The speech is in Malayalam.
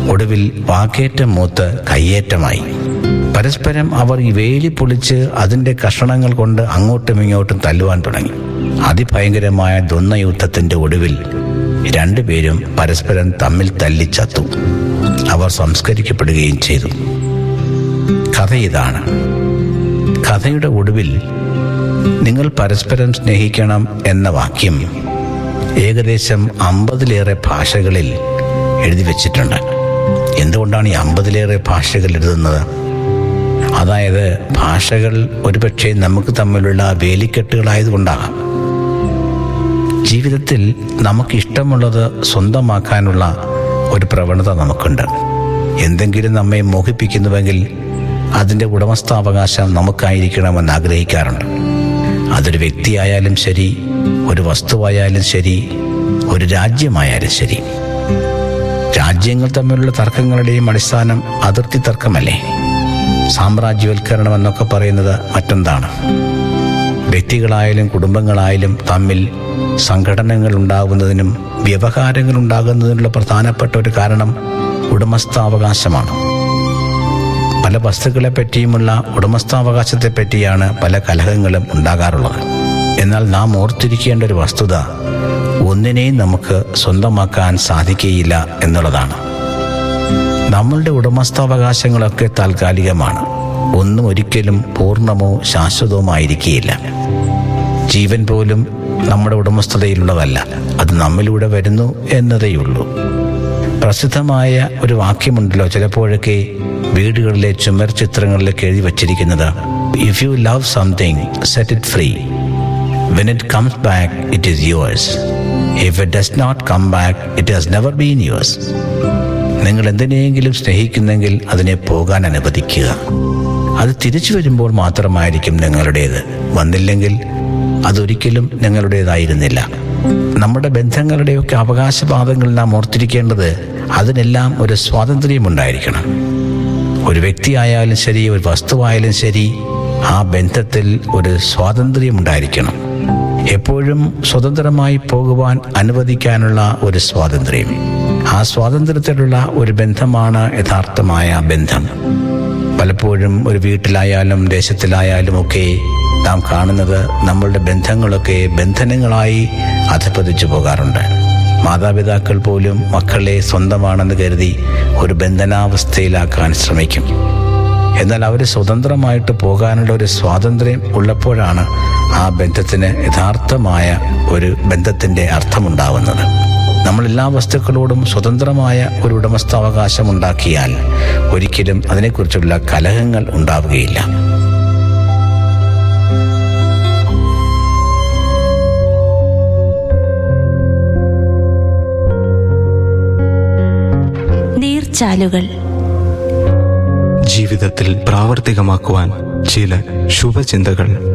ഒടുവിൽ വാക്കേറ്റം മൂത്ത് കയ്യേറ്റമായി പരസ്പരം അവർ ഈ വേലി പൊളിച്ച് അതിന്റെ കഷണങ്ങൾ കൊണ്ട് അങ്ങോട്ടും ഇങ്ങോട്ടും തല്ലുവാൻ തുടങ്ങി അതിഭയങ്കരമായ ദ്വന്ദ്വയുദ്ധത്തിന്റെ ഒടുവിൽ രണ്ടുപേരും പരസ്പരം തമ്മിൽ തല്ലിച്ചത്തു അവർ സംസ്കരിക്കപ്പെടുകയും ചെയ്തു കഥ ഇതാണ് കഥയുടെ ഒടുവിൽ നിങ്ങൾ പരസ്പരം സ്നേഹിക്കണം എന്ന വാക്യം ഏകദേശം അമ്പതിലേറെ ഭാഷകളിൽ എഴുതി വച്ചിട്ടുണ്ട് എന്തുകൊണ്ടാണ് ഈ അമ്പതിലേറെ ഭാഷകൾ എഴുതുന്നത് അതായത് ഭാഷകൾ ഒരുപക്ഷെ നമുക്ക് തമ്മിലുള്ള വേലിക്കെട്ടുകളായതുകൊണ്ടാകാം ജീവിതത്തിൽ നമുക്ക് ഇഷ്ടമുള്ളത് സ്വന്തമാക്കാനുള്ള ഒരു പ്രവണത നമുക്കുണ്ട് എന്തെങ്കിലും നമ്മെ മോഹിപ്പിക്കുന്നുവെങ്കിൽ അതിൻ്റെ ഉടമസ്ഥാവകാശം നമുക്കായിരിക്കണമെന്ന് ആഗ്രഹിക്കാറുണ്ട് അതൊരു വ്യക്തിയായാലും ശരി ഒരു വസ്തുവായാലും ശരി ഒരു രാജ്യമായാലും ശരി രാജ്യങ്ങൾ തമ്മിലുള്ള തർക്കങ്ങളുടെയും അടിസ്ഥാനം അതിർത്തി തർക്കമല്ലേ സാമ്രാജ്യവൽക്കരണം എന്നൊക്കെ പറയുന്നത് മറ്റെന്താണ് വ്യക്തികളായാലും കുടുംബങ്ങളായാലും തമ്മിൽ സംഘടനകൾ ഉണ്ടാകുന്നതിനും വ്യവഹാരങ്ങൾ ഉണ്ടാകുന്നതിനുള്ള പ്രധാനപ്പെട്ട ഒരു കാരണം ഉടമസ്ഥാവകാശമാണ് പല വസ്തുക്കളെ പറ്റിയുമുള്ള ഉടമസ്ഥാവകാശത്തെ പറ്റിയാണ് പല കലഹങ്ങളും ഉണ്ടാകാറുള്ളത് എന്നാൽ നാം ഓർത്തിരിക്കേണ്ട ഒരു വസ്തുത ഒന്നിനെയും നമുക്ക് സ്വന്തമാക്കാൻ സാധിക്കുകയില്ല എന്നുള്ളതാണ് നമ്മളുടെ ഉടമസ്ഥാവകാശങ്ങളൊക്കെ താൽക്കാലികമാണ് ഒന്നും ഒരിക്കലും പൂർണ്ണമോ ശാശ്വതവുമായിരിക്കുകയില്ല ജീവൻ പോലും നമ്മുടെ ഉടമസ്ഥതയിലുള്ളതല്ല അത് നമ്മിലൂടെ വരുന്നു എന്നതേയുള്ളൂ പ്രസിദ്ധമായ ഒരു വാക്യമുണ്ടല്ലോ ചിലപ്പോഴൊക്കെ വീടുകളിലെ ചുമർ ചിത്രങ്ങളിലൊക്കെ എഴുതി വച്ചിരിക്കുന്നത് if you love something set it free when it comes back it is yours if it does not come back it has never been yours നിങ്ങൾ എന്തിനെയെങ്കിലും സ്നേഹിക്കുന്നെങ്കിൽ അതിനെ പോകാൻ അനുവദിക്കുക അത് തിരിച്ചു വരുമ്പോൾ മാത്രമായിരിക്കും നിങ്ങളുടേത് വന്നില്ലെങ്കിൽ അതൊരിക്കലും നിങ്ങളുടേതായിരുന്നില്ല നമ്മുടെ ബന്ധങ്ങളുടെയൊക്കെ അവകാശവാദങ്ങൾ നാം ഓർത്തിരിക്കേണ്ടത് അതിനെല്ലാം ഒരു സ്വാതന്ത്ര്യമുണ്ടായിരിക്കണം ഒരു വ്യക്തിയായാലും ശരി ഒരു വസ്തുവായാലും ശരി ആ ബന്ധത്തിൽ ഒരു സ്വാതന്ത്ര്യമുണ്ടായിരിക്കണം എപ്പോഴും സ്വതന്ത്രമായി പോകുവാൻ അനുവദിക്കാനുള്ള ഒരു സ്വാതന്ത്ര്യം ആ സ്വാതന്ത്ര്യത്തിലുള്ള ഒരു ബന്ധമാണ് യഥാർത്ഥമായ ബന്ധം പലപ്പോഴും ഒരു വീട്ടിലായാലും ദേശത്തിലായാലും ഒക്കെ നാം കാണുന്നത് നമ്മളുടെ ബന്ധങ്ങളൊക്കെ ബന്ധനങ്ങളായി അധപ്പതിച്ചു പോകാറുണ്ട് മാതാപിതാക്കൾ പോലും മക്കളെ സ്വന്തമാണെന്ന് കരുതി ഒരു ബന്ധനാവസ്ഥയിലാക്കാൻ ശ്രമിക്കും എന്നാൽ അവർ സ്വതന്ത്രമായിട്ട് പോകാനുള്ള ഒരു സ്വാതന്ത്ര്യം ഉള്ളപ്പോഴാണ് ആ ബന്ധത്തിന് യഥാർത്ഥമായ ഒരു ബന്ധത്തിൻ്റെ അർത്ഥമുണ്ടാവുന്നത് നമ്മൾ എല്ലാ വസ്തുക്കളോടും സ്വതന്ത്രമായ ഒരു ഉടമസ്ഥാവകാശം ഉണ്ടാക്കിയാൽ ഒരിക്കലും അതിനെക്കുറിച്ചുള്ള കലഹങ്ങൾ ഉണ്ടാവുകയില്ല നീർച്ചാലുകൾ ജീവിതത്തിൽ പ്രാവർത്തികമാക്കുവാൻ ചില ശുഭചിന്തകൾ